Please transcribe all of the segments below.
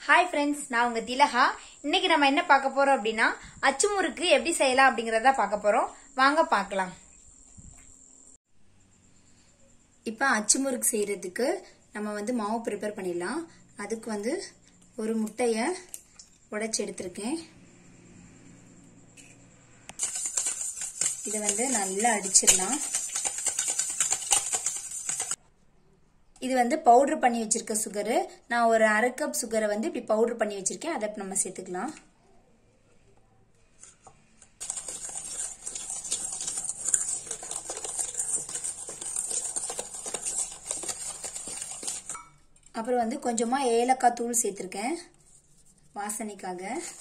hi friends நான் உங்க திலகா இன்னைக்கு நம்ம என்ன பார்க்க போறோம் அப்படின்னா அச்சு முறுக்கு எப்படி செய்யலாம் அப்படிங்கறத பார்க்க போறோம் வாங்க பார்க்கலாம் இப்போ அச்சு முறுக்கு செய்யறதுக்கு நம்ம வந்து மாவு ப்ரிப்பேர் பண்ணிடலாம் அதுக்கு வந்து ஒரு முட்டையை உடைச்சி எடுத்திருக்கேன் இதை வந்து நல்லா அடிச்சிடலாம் இது வந்து பவுடர் பண்ணி வச்சிருக்க சுகரு நான் ஒரு அரை கப் சுகரை வந்து இப்படி பவுடர் பண்ணி வச்சிருக்கேன் அதை நம்ம சேர்த்துக்கலாம் அப்புறம் வந்து கொஞ்சமா ஏலக்காய் தூள் சேர்த்துருக்கேன் வாசனைக்காக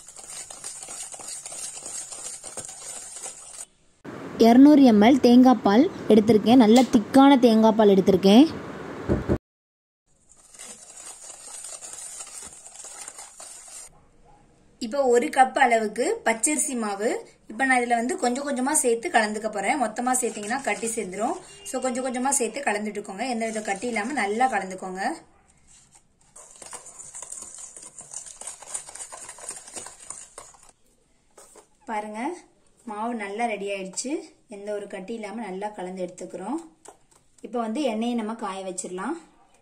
இரநூறு எம்எல் தேங்காய் பால் எடுத்திருக்கேன் நல்ல திக்கான தேங்காய் பால் எடுத்திருக்கேன் இப்போ ஒரு கப் அளவுக்கு பச்சரிசி மாவு இப்போ நான் இதில் வந்து கொஞ்சம் கொஞ்சமாக சேர்த்து கலந்துக்க போகிறேன் மொத்தமாக சேர்த்தீங்கன்னா கட்டி சேர்ந்துரும் ஸோ கொஞ்சம் கொஞ்சமாக சேர்த்து கலந்துட்டுக்கோங்க எந்த வித கட்டி இல்லாமல் நல்லா கலந்துக்கோங்க பாருங்க மாவு நல்லா ரெடி ஆயிடுச்சு எந்த ஒரு கட்டி இல்லாமல் நல்லா கலந்து எடுத்துக்கிறோம் இப்போ வந்து எண்ணெயை நம்ம காய வச்சிடலாம்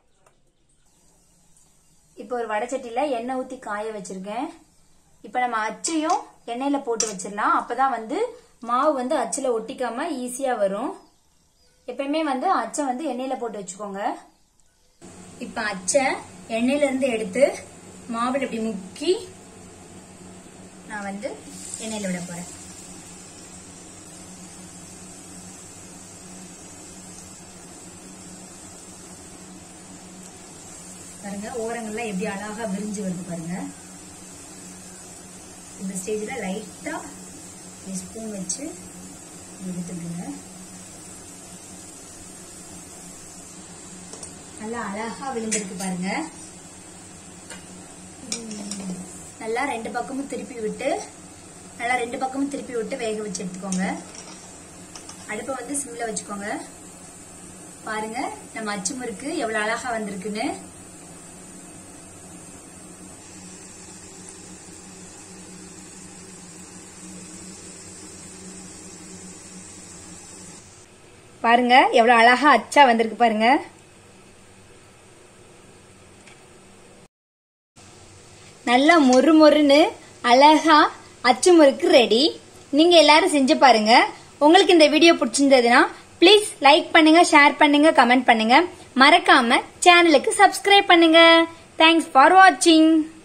இப்போ ஒரு வடைச்சட்டியில் எண்ணெய் ஊற்றி காய வச்சிருக்கேன் இப்போ நம்ம அச்சையும் எண்ணெயில் போட்டு வச்சிடலாம் அப்பதான் வந்து மாவு வந்து அச்சில் ஒட்டிக்காம ஈஸியாக வரும் எப்பயுமே வந்து அச்சை வந்து எண்ணெயில் போட்டு வச்சுக்கோங்க இப்போ அச்சை எண்ணெயில இருந்து எடுத்து மாவில் இப்படி முக்கி நான் வந்து எண்ணெயில் விட போறேன் பாருங்க ஓரங்கள்லாம் எப்படி அழகா விரிஞ்சு வருது பாருங்க இந்த ஸ்டேஜ்ல லைட்டா ஸ்பூன் வச்சு எடுத்துடுங்க நல்லா அழகா விழுந்திருக்கு பாருங்க நல்லா ரெண்டு பக்கமும் திருப்பி விட்டு நல்லா ரெண்டு பக்கமும் திருப்பி விட்டு வேக வச்சு எடுத்துக்கோங்க அடுப்பை வந்து சிம்ல வச்சுக்கோங்க பாருங்க நம்ம அச்சு முறுக்கு எவ்வளவு அழகா வந்திருக்குன்னு பாருங்க எவ்வளவு அழகா அச்சா வந்திருக்கு பாருங்க நல்லா மொறு மொறுன்னு அழகா அச்சு முறுக்கு ரெடி நீங்க எல்லாரும் செஞ்சு பாருங்க உங்களுக்கு இந்த வீடியோ பிடிச்சிருந்ததுன்னா ப்ளீஸ் லைக் பண்ணுங்க ஷேர் பண்ணுங்க கமெண்ட் பண்ணுங்க மறக்காம சேனலுக்கு சப்ஸ்கிரைப் பண்ணுங்க தேங்க்ஸ் ஃபார் வாட்சிங்